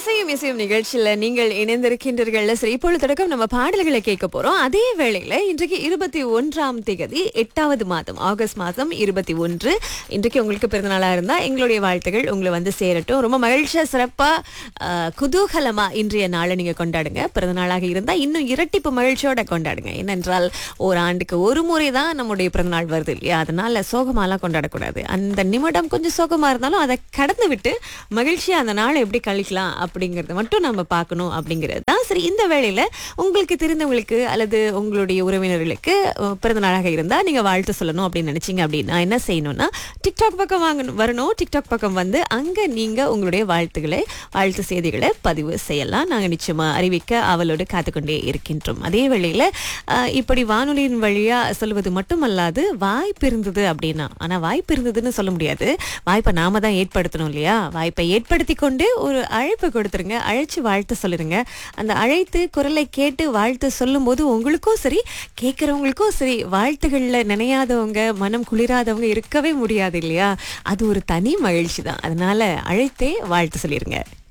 இசையும் இசையும் நிகழ்ச்சியில நீங்கள் இணைந்திருக்கின்றீர்கள் சரி இப்பொழுது தொடக்கம் நம்ம பாடல்களை கேட்க போறோம் அதே வேளையில இன்றைக்கு இருபத்தி ஒன்றாம் தேதி எட்டாவது மாதம் ஆகஸ்ட் மாதம் இருபத்தி ஒன்று இன்றைக்கு உங்களுக்கு பிறந்தநாளா இருந்தா எங்களுடைய வாழ்த்துகள் உங்களை வந்து சேரட்டும் ரொம்ப மகிழ்ச்சியா சிறப்பா ஆஹ், குதூகலமா இன்றைய நாளை நீங்க கொண்டாடுங்க பிறந்தநாளாக இருந்தா இன்னும் இரட்டிப்பு மகிழ்ச்சியோட கொண்டாடுங்க ஏனென்றால் ஒரு ஆண்டுக்கு ஒரு முறை தான் நம்முடைய பிறந்தநாள் வருது இல்லையா அதனால சோகமாலாம் கொண்டாடக்கூடாது அந்த நிமிடம் கொஞ்சம் சோகமா இருந்தாலும் அதை கடந்து விட்டு மகிழ்ச்சியா அந்த நாளை எப்படி கழிக்கலாம் அப்படிங்கறத மட்டும் நம்ம பார்க்கணும் அப்படிங்கிறது தான் சரி இந்த வேளையில உங்களுக்கு தெரிந்தவங்களுக்கு அல்லது உங்களுடைய உறவினர்களுக்கு அஹ், பிறந்த நாளாக இருந்தா நீங்க வாழ்த்து சொல்லணும் அப்படின்னு நினைச்சீங்க அப்படின்னா என்ன செய்யணும்னா டிக்டாக் பக்கம் வாங்கணும் வரணும் டிக்டாக் பக்கம் வந்து அங்க நீங்க உங்களுடைய வாழ்த்துக்களை வாழ்த்து செய்திகளை பதிவு செய்யலாம் நாங்க நிச்சயமா அறிவிக்க அவளோடு காத்துக்கொண்டே இருக்கின்றோம் அதே வேளையில அஹ், இப்படி வானொலியின் வழியா சொல்வது மட்டுமல்லாது வாய்ப்பு இருந்தது அப்படின்னா ஆனா வாய்ப்பு இருந்ததுன்னு சொல்ல முடியாது வாய்ப்பை நாம தான் ஏற்படுத்தணும் இல்லையா வாய்ப்பை ஏற்படுத்தி கொண்டு ஒரு அழைப்பு கொடுத்துருங்க அழைச்சு வாழ்த்து சொல்லிருங்க அந்த அழைத்து குரலை கேட்டு வாழ்த்து சொல்லும்போது உங்களுக்கும் சரி கேட்குறவங்களுக்கும் சரி வாழ்த்துகள்ல நினையாதவங்க மனம் குளிராதவங்க இருக்கவே முடியாது இல்லையா அது ஒரு தனி மகிழ்ச்சி தான் அதனால அழைத்தே வாழ்த்து சொல்லிருங்க